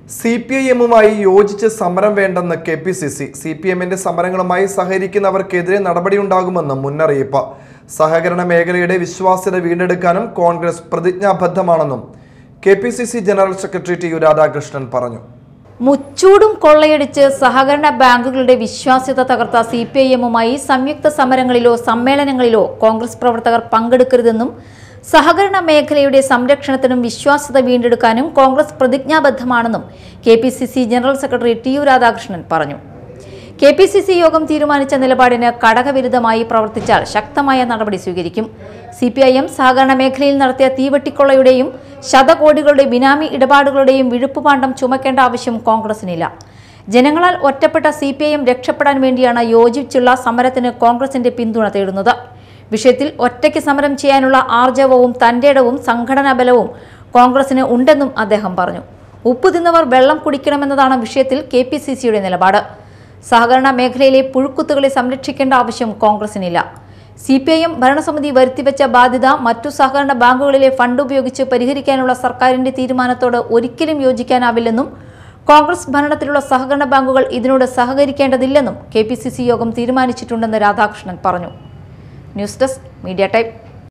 C P I എമ്മുമായി യോജിച്ച് സമരം വേണ്ടെന്ന് K P C C C P എമ്മിന്റെ സമരങ്ങളുമായി സഹകരിക്കുന്നവർക്കെതിരെ നടപടിയുണ്ടാകുമെന്ന് മുന്നറിയിപ്പ് സഹകരണ മേഖലയുടെ വിശ്വാസ്യത വീണ്ടെടുക്കാനും കോൺഗ്രസ് പ്രതിജ്ഞാബദ്ധമാണെന്നും K P C C general secretary T U Radhakrishnan പറഞ്ഞു മുച്ചൂടും കൊള്ളയടിച്ച് സഹകരണ ബാങ്കുകളുടെ വിശ്വാസ്യത തകർത്ത സി പി ഐ എമ്മുമായി സംയുക്ത സമരങ്ങളിലോ സമ്മേളനങ്ങളിലോ കോൺഗ്രസ് പ്രവർത്തകർ പങ്കെടുക്കരുതെന്നും സഹകരണ മേഖലയുടെ സംരക്ഷണത്തിനും വിശ്വാസ്യത വീണ്ടെടുക്കാനും കോൺഗ്രസ് പ്രതിജ്ഞാബദ്ധമാണെന്നും K P C C general secretary T U Radhakrishnan പറഞ്ഞു കെ പി സി സി യോഗം തീരുമാനിച്ച നിലപാടിന് കടകവിരുദ്ധമായി പ്രവർത്തിച്ചാൽ ശക്തമായ നടപടി സ്വീകരിക്കും സി പി ഐ എം സഹകരണ മേഖലയിൽ നടത്തിയ തീവട്ടിക്കൊള്ളയുടെയും ശതകോടികളുടെ ബിനാമി ഇടപാടുകളുടെയും വിഴുപ്പുപാണ്ഡം ചുമക്കേണ്ട ആവശ്യം കോൺഗ്രസിനില്ല ജനങ്ങളാൽ ഒറ്റപ്പെട്ട സി പി ഐ എം രക്ഷപ്പെടാൻ വേണ്ടിയാണ് യോജിച്ചുള്ള സമരത്തിന് കോൺഗ്രസിന്റെ പിന്തുണ തേടുന്നത് വിഷയത്തിൽ ഒറ്റയ്ക്ക് സമരം ചെയ്യാനുള്ള ആർജവവും തന്റേടവും സംഘടനാ ബലവും കോൺഗ്രസിന് ഉണ്ടെന്നും അദ്ദേഹം പറഞ്ഞു ഉപ്പു തിന്നവർ വെള്ളം കുടിക്കണമെന്നതാണ് വിഷയത്തിൽ കെ പി സി സിയുടെ നിലപാട് സഹകരണ മേഖലയിലെ പുഴുക്കുത്തുകളെ സംരക്ഷിക്കേണ്ട ആവശ്യം കോൺഗ്രസിനില്ല സി പി ഐ എം ഭരണസമിതി വരുത്തിവെച്ച ബാധ്യത മറ്റു സഹകരണ ബാങ്കുകളിലെ ഫണ്ട് ഉപയോഗിച്ച് പരിഹരിക്കാനുള്ള സർക്കാരിന്റെ തീരുമാനത്തോട് ഒരിക്കലും യോജിക്കാനാവില്ലെന്നും കോൺഗ്രസ് ഭരണത്തിലുള്ള സഹകരണ ബാങ്കുകൾ ഇതിനോട് സഹകരിക്കേണ്ടതില്ലെന്നും കെ പി സി സി യോഗം തീരുമാനിച്ചിട്ടുണ്ടെന്ന് രാധാകൃഷ്ണൻ പറഞ്ഞു ന്യൂസ് ഡെസ്ക് മീഡിയ ടൈപ്പ്